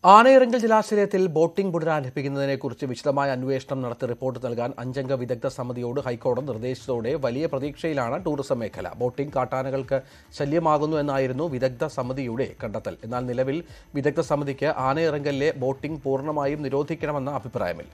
ആനയിറങ്കൽ ജലാശയത്തിൽ boating പുനരാരംഭിക്കുന്നതിനെക്കുറിച്ച് വിശദമായ അന്വേഷണം നടത്തി റിപ്പോർട്ട് നൽകാൻ അഞ്ചംഗ വിദഗ്ധ സമിതിയോട് ഹൈക്കോടതി നിർദ്ദേശിച്ചതോടെ വലിയ പ്രതീക്ഷയിലാണ് ടൂറിസം മേഖല ബോട്ടിംഗ് കാട്ടാനകൾക്ക് ശല്യമാകുന്നു എന്നായിരുന്നു വിദഗ്ധ സമിതിയുടെ കണ്ടെത്തൽ എന്നാൽ നിലവിൽ വിദഗ്ധ സമിതിക്ക് ആനയിറങ്കലിലെ ബോട്ടിംഗ് പൂർണ്ണമായും നിരോധിക്കണമെന്ന അഭിപ്രായമില്ല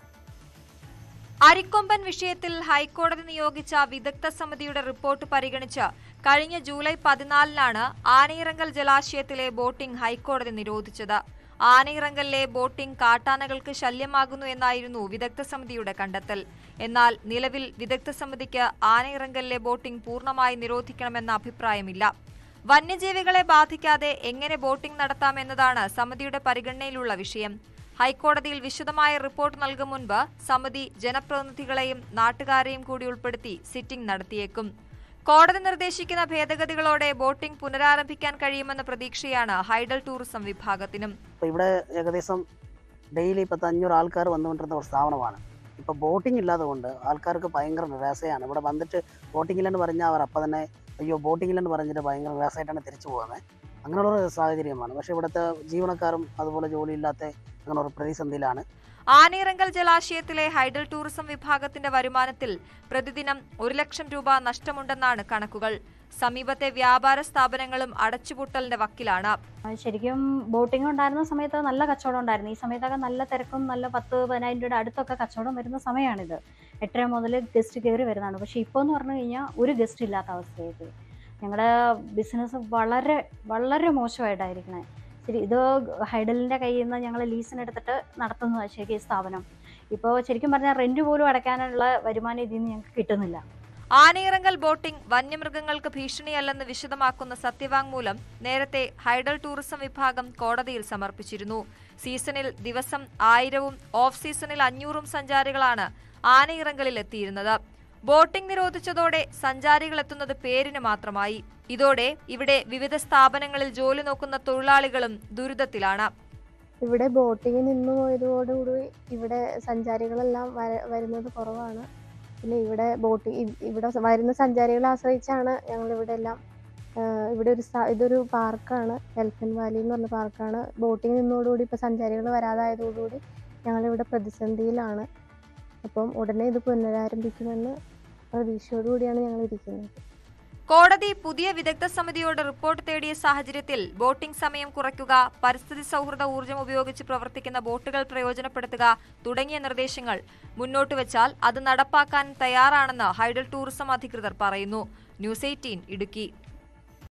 അരിക്കൊമ്പൻ വിഷയത്തിൽ ഹൈക്കോടതി നിയോഗിച്ച വിദഗ്ധ സമിതിയുടെ റിപ്പോർട്ട് പരിഗണിച്ച് കഴിഞ്ഞ ജൂലൈ പതിനാലിനാണ് ആനയിറങ്കൽ ജലാശയത്തിലെ ബോട്ടിംഗ് ഹൈക്കോടതി നിരോധിച്ചത് ആനയിറങ്കലിലെ ബോട്ടിംഗ് കാട്ടാനകൾക്ക് ശല്യമാകുന്നു എന്നായിരുന്നു വിദഗ്ധ സമിതിയുടെ കണ്ടെത്തൽ എന്നാൽ നിലവിൽ വിദഗ്ധ സമിതിക്ക് ആനയിറങ്കലിലെ ബോട്ടിംഗ് പൂർണ്ണമായി നിരോധിക്കണമെന്ന അഭിപ്രായമില്ല വന്യജീവികളെ ബാധിക്കാതെ എങ്ങനെ ബോട്ടിംഗ് നടത്താമെന്നതാണ് സമിതിയുടെ പരിഗണനയിലുള്ള വിഷയം ഹൈക്കോടതിയിൽ വിശദമായ റിപ്പോർട്ട് നൽകും മുൻപ് സമിതി ജനപ്രതിനിധികളെയും നാട്ടുകാരെയും കൂടി ഉൾപ്പെടുത്തി സിറ്റിംഗ് നടത്തിയേക്കും കോടതി നിർദ്ദേശിക്കുന്ന ഭേദഗതികളോടെ ബോട്ടിംഗ് പുനരാരംഭിക്കാൻ കഴിയുമെന്ന പ്രതീക്ഷയാണ് ഹൈഡൽ ടൂറിസം വിഭാഗത്തിനും ഇപ്പോൾ ഇവിടെ ഏകദേശം ഡെയിലി പത്ത് അഞ്ഞൂറ് ആൾക്കാർ വന്നുകൊണ്ടിരുന്ന ഒരു സ്ഥാപനമാണ് ഇപ്പോൾ ബോട്ടിംഗ് ഇല്ലാതെ കൊണ്ട് ആൾക്കാർക്ക് ഭയങ്കര നിരാശയാണ് ഇവിടെ വന്നിട്ട് ബോട്ടിംഗ് ഇല്ലെന്ന് പറഞ്ഞാൽ അവർ അപ്പം തന്നെ അയ്യോ ബോട്ടിംഗ് ഇല്ലെന്ന് പറഞ്ഞിട്ട് ഭയങ്കര നിരാശയായിട്ടാണ് തിരിച്ചു പോകുന്നത് അങ്ങനെയുള്ള ഒരു സാഹചര്യമാണ് പക്ഷേ ഇവിടുത്തെ ജീവനക്കാരും അതുപോലെ ജോലിയില്ലാത്ത അങ്ങനെ ഒരു പ്രതിസന്ധിയിലാണ് ആനയിറങ്കൽ ജലാശയത്തിലെ ഹൈഡൽ ടൂറിസം വിഭാഗത്തിന്റെ വരുമാനത്തിൽ പ്രതിദിനം ഒരു ലക്ഷം രൂപ നഷ്ടമുണ്ടെന്നാണ് കണക്കുകൾ സമീപത്തെ വ്യാപാര സ്ഥാപനങ്ങളും അടച്ചുപൂട്ടലിന്റെ വക്കിലാണ് ആ, ശരിക്കും ബോട്ടിംഗ് ഉണ്ടായിരുന്ന സമയത്ത് നല്ല കച്ചവടം ഉണ്ടായിരുന്നു ഈ സമയത്തൊക്കെ നല്ല തിരക്കും നല്ല പത്ത് പതിനായിരം രൂപയുടെ അടുത്തൊക്കെ കച്ചവടം വരുന്ന സമയമാണിത് എട്ടര മുതൽ ഗസ്റ്റ് കയറി വരുന്നതാണ് പക്ഷേ ഇപ്പോൾ എന്ന് പറഞ്ഞു കഴിഞ്ഞാൽ ഒരു ഗസ്റ്റ് ഇല്ലാത്ത അവസ്ഥയായിട്ട് ഞങ്ങളുടെ ബിസിനസ് വളരെ വളരെ മോശമായിട്ടായിരിക്കണേ ശരി ഇത് ഹൈഡലിൻ്റെ കയ്യിൽ നിന്ന് ഞങ്ങൾ ലീസിനെടുത്തിട്ട് നടത്തുന്നതാണ് ശരിക്കും ഈ സ്ഥാപനം ഇപ്പോൾ ശരിക്കും പറഞ്ഞാൽ റെൻറ്റ് പോലും അടയ്ക്കാനുള്ള വരുമാനം ഇതിൽ നിന്ന് ഞങ്ങൾക്ക് കിട്ടുന്നില്ല ആനയിറങ്കൽ ബോട്ടിംഗ് വന്യമൃഗങ്ങൾക്ക് ഭീഷണിയല്ലെന്ന് വിശദമാക്കുന്ന സത്യവാങ്മൂലം നേരത്തെ ഹൈഡൽ ടൂറിസം വിഭാഗം കോടതിയിൽ സമർപ്പിച്ചിരുന്നു സീസണിൽ ദിവസം ആയിരവും ഓഫ് സീസണിൽ അഞ്ഞൂറും സഞ്ചാരികളാണ് ആനയിറങ്കലിൽ എത്തിയിരുന്നത് ബോട്ടിംഗ് നിരോധിച്ചതോടെ സഞ്ചാരികൾ എത്തുന്നത് പേരിന് മാത്രമായി ഇതോടെ ഇവിടെ വിവിധ സ്ഥാപനങ്ങളിൽ ജോലി നോക്കുന്ന തൊഴിലാളികളും ദുരിതത്തിലാണ് ഇവിടെ ബോട്ടിങ് നിന്ന് പോയതോടുകൂടി ഇവിടെ സഞ്ചാരികളെല്ലാം വര- വരുന്നത് കുറവാണ് പിന്നെ ഇവിടെ ബോട്ടിങ് ഇവിടെ വരുന്ന സഞ്ചാരികളെ ആശ്രയിച്ചാണ് ഞങ്ങൾ ഇവിടെ എല്ലാം ആഹ് ഇവിടെ ഒരു സ്ഥ- ഇതൊരു പാർക്കാണ് എൽഫൻ വാലി എന്ന് പറഞ്ഞ പാർക്കാണ് ബോട്ടിങ് നിന്നതോടുകൂടി ഇപ്പോൾ സഞ്ചാരികൾ വരാതായതോടുകൂടി ഞങ്ങളിവിടെ പ്രതിസന്ധിയിലാണ് അപ്പം ഉടനെ ഇത് പുനരാരംഭിക്കുമെന്ന് പ്രതീക്ഷയോടുകൂടിയാണ് ഞങ്ങൾ ഇരിക്കുന്നത് കോടതി പുതിയ വിദഗ്ധ സമിതിയോട് റിപ്പോർട്ട് തേടിയ സാഹചര്യത്തിൽ ബോട്ടിംഗ് സമയം കുറയ്ക്കുക പരിസ്ഥിതി സൗഹൃദ ഊർജ്ജം ഉപയോഗിച്ച് പ്രവർത്തിക്കുന്ന ബോട്ടുകൾ പ്രയോജനപ്പെടുത്തുക തുടങ്ങിയ നിർദ്ദേശങ്ങൾ മുന്നോട്ട് വെച്ചാൽ അത് നടപ്പാക്കാൻ തയ്യാറാണെന്ന് ഹൈഡൽ ടൂറിസം അധികൃതർ പറയുന്നു ന്യൂസ് എയ്റ്റീൻ ഇടുക്കി